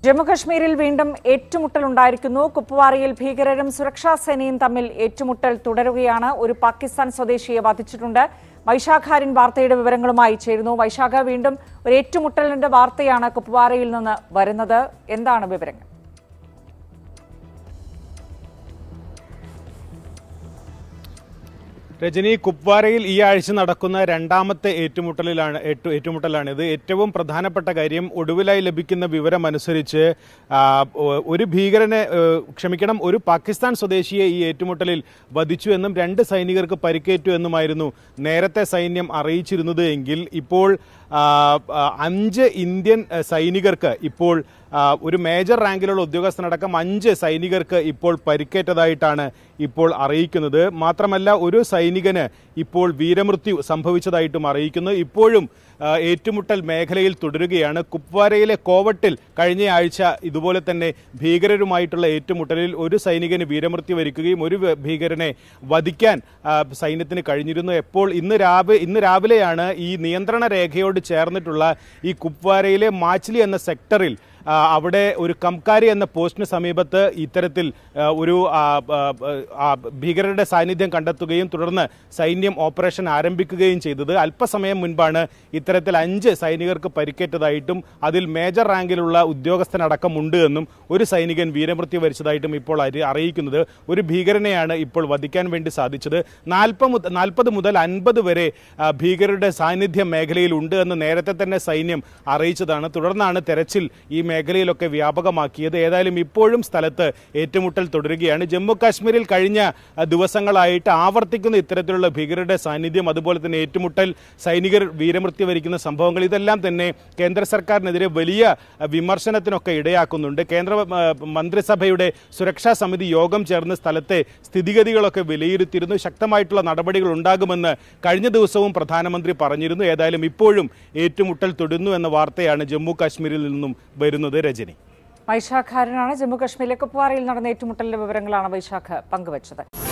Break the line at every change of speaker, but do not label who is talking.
ജമ്മുകശ്മീരിൽ വീണ്ടും ഏറ്റുമുട്ടലുണ്ടായിരിക്കുന്നു കുപ്വാരയിൽ ഭീകരരും സുരക്ഷാ സേനയും തമ്മിൽ ഏറ്റുമുട്ടൽ തുടരുകയാണ് ഒരു പാകിസ്ഥാൻ സ്വദേശിയെ വധിച്ചിട്ടുണ്ട് വൈശാഖാരിൻ വാർത്തയുടെ വിവരങ്ങളുമായി ചേരുന്നു വൈശാഖ വീണ്ടും ഒരു ഏറ്റുമുട്ടലിന്റെ വാർത്തയാണ് കുപ്വാരയിൽ നിന്ന് വരുന്നത് എന്താണ് വിവരങ്ങൾ
രജനി കുപ്വാരയിൽ ഈ ആഴ്ച നടക്കുന്ന രണ്ടാമത്തെ ഏറ്റുമുട്ടലിലാണ് ഏറ്റു- ഏറ്റുമുട്ടലാണ് ഇത് ഏറ്റവും പ്രധാനപ്പെട്ട കാര്യം ഒടുവിലായി ലഭിക്കുന്ന വിവരം അനുസരിച്ച് ആ, ഒ- ഒരു ഭീകരനെ ഏ, ക്ഷമിക്കണം ഒരു പാകിസ്ഥാൻ സ്വദേശിയെ ഈ ഏറ്റുമുട്ടലിൽ വധിച്ചു എന്നും രണ്ട് സൈനികർക്ക് പരിക്കേറ്റു എന്നുമായിരുന്നു നേരത്തെ സൈന്യം അറിയിച്ചിരുന്നത് എങ്കിൽ ഇപ്പോൾ ആ, ആ, അഞ്ച് ഇന്ത്യൻ ആ, സൈനികർക്ക് ഇപ്പോൾ ആ, ഒരു മേജർ റാങ്കിലുള്ള ഉദ്യോഗസ്ഥനടക്കം അഞ്ച് സൈനികർക്ക് ഇപ്പോൾ പരിക്കേറ്റതായിട്ടാണ് ഇപ്പോൾ അറിയിക്കുന്നത് മാത്രമല്ല ഒരു സൈനികന് ഇപ്പോൾ വീരമൃത്യു സംഭവിച്ചതായിട്ടും അറിയിക്കുന്നു ഇപ്പോഴും ആ, ഏറ്റുമുട്ടൽ മേഖലയിൽ തുടരുകയാണ് കുപ്വാരയിലെ കോവട്ടിൽ കഴിഞ്ഞ ആഴ്ച ഇതുപോലെ തന്നെ ഭീകരരുമായിട്ടുള്ള ഏറ്റുമുട്ടലിൽ ഒരു സൈനികന് വീരമൃത്യു വരിക്കുകയും ഒരു വ- ഭീകരനെ വധിക്കാൻ ആ, സൈന്യത്തിന് കഴിഞ്ഞിരുന്നു എപ്പോൾ ഇന്ന് രാവിലെ ഇന്ന് രാവിലെയാണ് ഈ നിയന്ത്രണ രേഖയോട് ചേർന്നിട്ടുള്ള ഈ കുപ്വാരയിലെ മാച്ചിലി എന്ന സെക്ടറിൽ ആ, അവിടെ ഒരു കംകാരി എന്ന പോസ്റ്റിന് സമീപത്ത് ഇത്തരത്തിൽ ആ, ഒരു ആ, ആ, ആ, ഭീകരരുടെ സാന്നിധ്യം കണ്ടെത്തുകയും തുടർന്ന് സൈന്യം ഓപ്പറേഷൻ ആരംഭിക്കുകയും ചെയ്തത് അല്പസമയം മുൻപാണ് ഇത്തരത്തിൽ അഞ്ച് സൈനികർക്ക് പരിക്കേറ്റതായിട്ടും അതിൽ മേജർ റാങ്കിലുള്ള ഉദ്യോഗസ്ഥനടക്കം ഉണ്ട് എന്നും ഒരു സൈനികൻ വീരമൃത്യു വരിച്ചതായിട്ടും ഇപ്പോൾ അരി- അറിയിക്കുന്നത് ഒരു ഭീകരനെയാണ് ഇപ്പോൾ വധിക്കാൻ വേണ്ടി സാധിച്ചത് നാൽപ്പത് നാൽപ്പത് മുതൽ അൻപത് വരെ ആ, ഭീകരരുടെ സാന്നിധ്യം മേഖലയിൽ ഉണ്ട് എന്ന് നേരത്തെ തന്നെ സൈന്യം അറിയിച്ചതാണ് തുടർന്നാണ് തെരച്ചിൽ ഈ മേഖലയിലൊക്കെ വ്യാപകമാക്കിയത് ഏതായാലും ഇപ്പോഴും സ്ഥലത്ത് ഏറ്റുമുട്ടൽ തുടരുകയാണ് ജമ്മു കാശ്മീരിൽ കഴിഞ്ഞ ആ, ദിവസങ്ങളായിട്ട് ആവർത്തിക്കുന്ന ഇത്തരത്തിലുള്ള ഭീകരരുടെ സാന്നിധ്യം അതുപോലെ തന്നെ ഏറ്റുമുട്ടൽ സൈനികർ വീരമൃത്യു വരിക്കുന്ന സംഭവങ്ങൾ ഇതെല്ലാം തന്നെ കേന്ദ്ര സർക്കാരിനെതിരെ വലിയ ആ, വിമർശനത്തിനൊക്കെ ഇടയാക്കുന്നുണ്ട് കേന്ദ്ര ആ, മന്ത്രിസഭയുടെ സുരക്ഷാ സമിതി യോഗം ചേർന്ന് സ്ഥലത്തെ സ്ഥിതിഗതികളൊക്കെ വിലയിരുത്തിയിരുന്നു ശക്തമായിട്ടുള്ള നടപടികൾ ഉണ്ടാകുമെന്ന് കഴിഞ്ഞ ദിവസവും പ്രധാനമന്ത്രി പറഞ്ഞിരുന്നു ഏതായാലും ഇപ്പോഴും ഏറ്റുമുട്ടൽ തുടരുന്നു എന്ന വാർത്തയാണ് ജമ്മു കാശ്മീരിൽ നിന്നും വരുന്നത് രജനി
വൈശാഖാരനാണ് ജമ്മുകശ്മീരിലെ കുപ്വാരയിൽ നടന്ന ഏറ്റുമുട്ടലിന്റെ വിവരങ്ങളാണ് വൈശാഖ് പങ്കുവച്ചത്